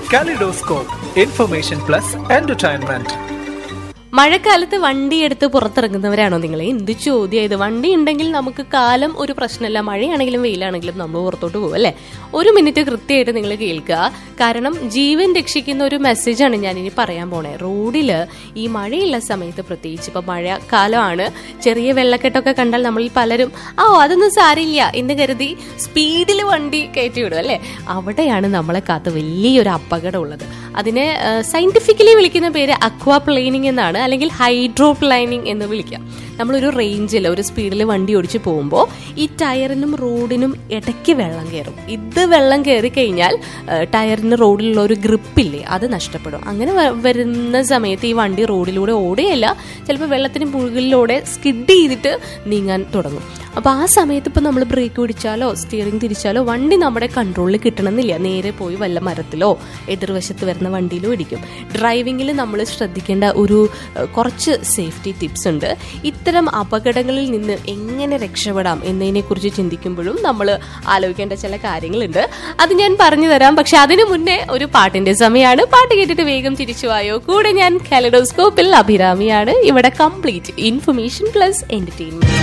Kaleidoscope, Information Plus Entertainment. മഴക്കാലത്ത് വണ്ടി എടുത്ത് പുറത്തിറങ്ങുന്നവരാണോ നിങ്ങൾ എന്ത് ചോദ്യം ഇത് വണ്ടി ഉണ്ടെങ്കിൽ നമുക്ക് കാലം ഒരു പ്രശ്നമല്ല മഴയാണെങ്കിലും വെയിലാണെങ്കിലും നമ്മൾ പുറത്തോട്ട് പോകും അല്ലേ ഒരു മിനിറ്റ് കൃത്യമായിട്ട് നിങ്ങൾ കേൾക്കുക കാരണം ജീവൻ രക്ഷിക്കുന്ന ഒരു മെസ്സേജാണ് ഞാൻ ഇനി പറയാൻ പോണേ റോഡില് ഈ മഴയുള്ള സമയത്ത് പ്രത്യേകിച്ച് ഇപ്പൊ മഴക്കാലമാണ് ചെറിയ വെള്ളക്കെട്ടൊക്കെ കണ്ടാൽ നമ്മളിൽ പലരും ഓ അതൊന്നും സാരില്ല എന്ന് കരുതി സ്പീഡിൽ വണ്ടി കയറ്റി വിടും അല്ലേ അവിടെയാണ് നമ്മളെ കാത്ത് വലിയൊരു അപകടം ഉള്ളത് അതിനെ സയന്റിഫിക്കലി വിളിക്കുന്ന പേര് അക്വാ പ്ലെയിനിങ് എന്നാണ് അല്ലെങ്കിൽ ഹൈഡ്രോ പ്ലൈനിങ് എന്ന് വിളിക്കാം നമ്മളൊരു റേഞ്ചിൽ ഒരു സ്പീഡിൽ വണ്ടി ഓടിച്ച് പോകുമ്പോൾ ഈ ടയറിനും റോഡിനും ഇടയ്ക്ക് വെള്ളം കയറും ഇത് വെള്ളം കയറി കഴിഞ്ഞാൽ ഏഹ്, ടയറിന് റോഡിലുള്ള ഒരു ഗ്രിപ്പില്ലേ അത് നഷ്ടപ്പെടും അങ്ങനെ വ- വരുന്ന സമയത്ത് ഈ വണ്ടി റോഡിലൂടെ ഓടുകയല്ല ചിലപ്പോൾ വെള്ളത്തിന് മുകളിലൂടെ സ്കിഡ് ചെയ്തിട്ട് നീങ്ങാൻ തുടങ്ങും അപ്പോൾ ആ സമയത്ത് ഇപ്പോൾ നമ്മൾ ബ്രേക്ക് പിടിച്ചാലോ സ്റ്റിയറിംഗ് തിരിച്ചാലോ വണ്ടി നമ്മുടെ കൺട്രോളിൽ കിട്ടണമെന്നില്ല നേരെ പോയി വല്ല മരത്തിലോ എതിർവശത്ത് വരുന്ന വണ്ടിയിലോ ഇടിക്കും ഡ്രൈവിങ്ങിൽ നമ്മൾ ശ്രദ്ധിക്കേണ്ട ഒരു ഏഹ്, കുറച്ച് സേഫ്റ്റി ടിപ്സ് ഉണ്ട് ഇത്തരം അപകടങ്ങളിൽ നിന്ന് എങ്ങനെ രക്ഷപ്പെടാം എന്നതിനെക്കുറിച്ച് ചിന്തിക്കുമ്പോഴും നമ്മൾ ആലോചിക്കേണ്ട ചില കാര്യങ്ങളുണ്ട് അത് ഞാൻ പറഞ്ഞു തരാം പക്ഷെ അതിനു മുന്നേ ഒരു പാട്ടിന്റെ സമയമാണ് പാട്ട് കേട്ടിട്ട് വേഗം തിരിച്ചു വായോ കൂടെ ഞാൻ കാലഡോസ്കോപ്പിൽ അഭിരാമിയാണ് ഇവിടെ കംപ്ലീറ്റ് ഇൻഫർമേഷൻ പ്ലസ് എന്റർടൈൻമെന്റ്